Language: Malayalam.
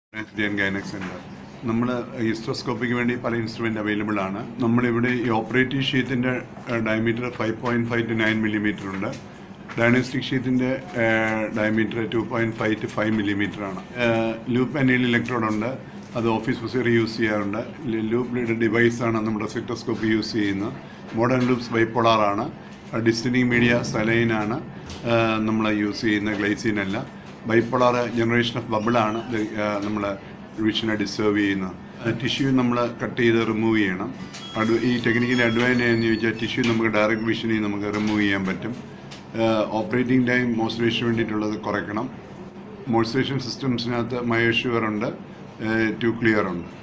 ആൻഡ് ഗൈനക് സെൻറ്റർ നമ്മൾ ഹിസ്റ്റോസ്കോപ്പിക്ക് വേണ്ടി പല ഇൻസ്ട്രുമെൻ്റ് അവൈലബിൾ ആണ് നമ്മളിവിടെ ഈ ഓപ്പറേറ്റീവ് ഷീറ്റിൻ്റെ diameter five point five two nine millimetre ഉണ്ട് ഡയഗ്നോസ്റ്റിക് ഷീറ്റിൻ്റെ diameter two point five two five millimetre ആണ് ലൂപ്പ് അനീൽ ഇലക്ട്രോഡ് ഉണ്ട് അത് ഓഫീസ് പ്രൊസീജിയർ യൂസ് ചെയ്യാറുണ്ട് ലൂപ്പ് ലീഡ് ഡിവൈസാണ് നമ്മുടെ സിറ്റോസ്കോപ്പ് യൂസ് ചെയ്യുന്നത് മോഡേൺ ലൂപ്സ് ബൈപ്പോളാർ ആണ് ഡിസ്റ്റനിങ് മീഡിയ സലൈനാണ് നമ്മൾ യൂസ് ചെയ്യുന്ന ഗ്ലൈസീൻ അല്ല ബൈപ്പോളാർ ജനറേഷൻ ഓഫ് ബബിളാണ് നമ്മൾ വിഷനെ ഡിസ്റ്റർബ് ചെയ്യുന്നത് ടിഷ്യൂ നമ്മൾ കട്ട് ചെയ്ത് റിമൂവ് ചെയ്യണം അഡ് ഈ ടെക്നിക്കലി അഡ്വാൻറ്റേജ് എന്ന് ചോദിച്ചാൽ ടിഷ്യൂ നമുക്ക് ഡയറക്റ്റ് വിഷനിൽ നമുക്ക് റിമൂവ് ചെയ്യാൻ പറ്റും ഓപ്പറേറ്റിംഗ് ടൈം മോയ്സ്ചറേഷന് വേണ്ടിയിട്ടുള്ളത് കുറയ്ക്കണം മോയ്സ്ചറേഷൻ സിസ്റ്റംസിനകത്ത് മയോഷ്യൂർ ഉണ്ട് ടു ക്ലിയർ ഉണ്ട്